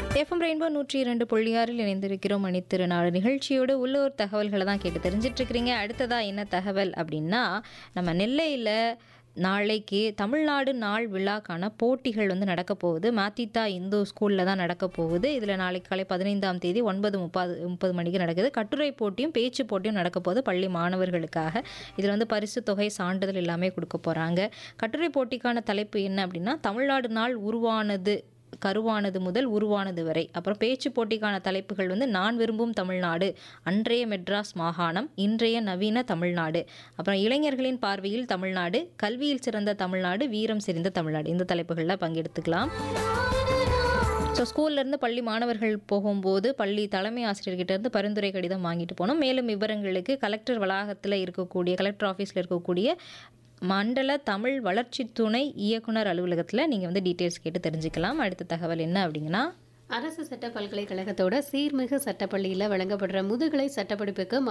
FM rainbow நூற்றி இரண்டு புள்ளி ஆறில் இணைந்திருக்கிறோம் மணித்திருநாடு நிகழ்ச்சியோட உள்ளூர் தகவல்களை தான் கேட்டு தெரிஞ்சிட்டு இருக்கிறீங்க அடுத்ததா என்ன தகவல் அப்படின்னா நம்ம நெல்லையில் நாளைக்கு தமிழ்நாடு நாள் விழாக்கான போட்டிகள் வந்து நடக்க போகுது மாத்தித்தா இந்து ஸ்கூலில் தான் நடக்க போகுது இதில் நாளைக்கு காலை பதினைந்தாம் தேதி ஒன்பது முப்பது முப்பது மணிக்கு நடக்குது கட்டுரை போட்டியும் பேச்சு போட்டியும் நடக்க போகுது பள்ளி மாணவர்களுக்காக இதில் வந்து பரிசு தொகை சான்றிதழ் எல்லாமே கொடுக்க போகிறாங்க கட்டுரை போட்டிக்கான தலைப்பு என்ன அப்படின்னா தமிழ்நாடு நாள் உருவானது கருவானது முதல் உருவானது வரை அப்புறம் பேச்சு போட்டிக்கான தலைப்புகள் வந்து நான் விரும்பும் தமிழ்நாடு அன்றைய மெட்ராஸ் மாகாணம் இன்றைய நவீன தமிழ்நாடு அப்புறம் இளைஞர்களின் பார்வையில் தமிழ்நாடு கல்வியில் சிறந்த தமிழ்நாடு வீரம் செறிந்த தமிழ்நாடு இந்த தலைப்புகளில் பங்கெடுத்துக்கலாம் ஸோ ஸ்கூல்லேருந்து பள்ளி மாணவர்கள் போகும்போது பள்ளி தலைமை ஆசிரியர்கிட்ட இருந்து பரிந்துரை கடிதம் வாங்கிட்டு போகணும் மேலும் விவரங்களுக்கு கலெக்டர் வளாகத்தில் இருக்கக்கூடிய கலெக்டர் ஆஃபீஸில் இருக்கக்கூடிய மண்டல தமிழ் வளர்ச்சி துணை இயக்குனர் அலுவலகத்தில் நீங்கள் வந்து டீட்டெயில்ஸ் கேட்டு தெரிஞ்சுக்கலாம் அடுத்த தகவல் என்ன அப்படிங்கன்னா அரசு சட்ட பல்கலைக்கழகத்தோட சீர்மிகு சட்டப்பள்ளியில் வழங்கப்படுற முதுகலை சட்டப்படிப்புக்கு